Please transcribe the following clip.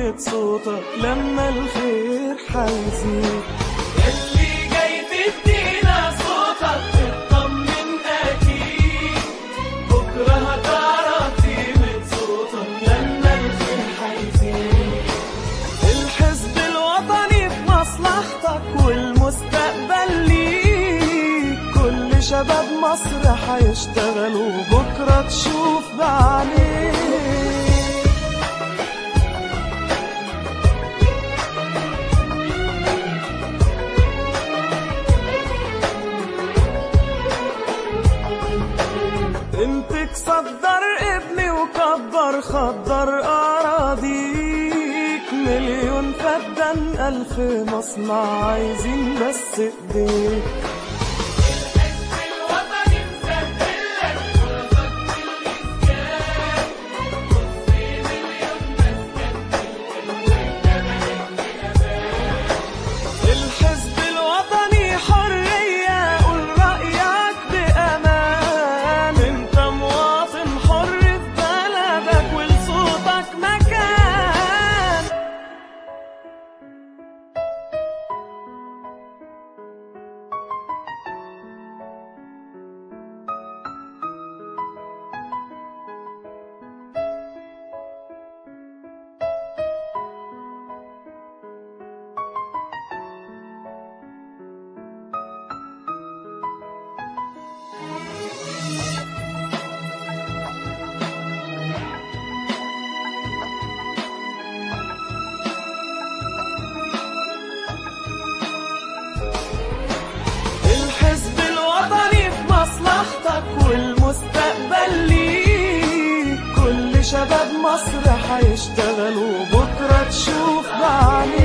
قيمة صوتك لما الخير حيزيد اللي جاي تدينا صوتك اطمن اكيد بكره هتعرف قيمة صوتك لما الخير حيزيد الحزب الوطني في مصلحتك والمستقبل ليك كل شباب مصر حيشتغلوا بكرة تشوف بعينيك امسك صدر ابني وكبر خضر اراضيك مليون فدان الف مصنع عايزين بس ايديك الوطني مسهل لك فرصك بالإسكان نص مليون مسكن الحزب الوطني حرية قول رأيك بأمان انت مواطن حر في بلدك ولصوتك مكان الحزب الوطني في مصلحتك والمستقبل ليك كل شباب مصر حيشتغلوا بكرة تشوف بعينيك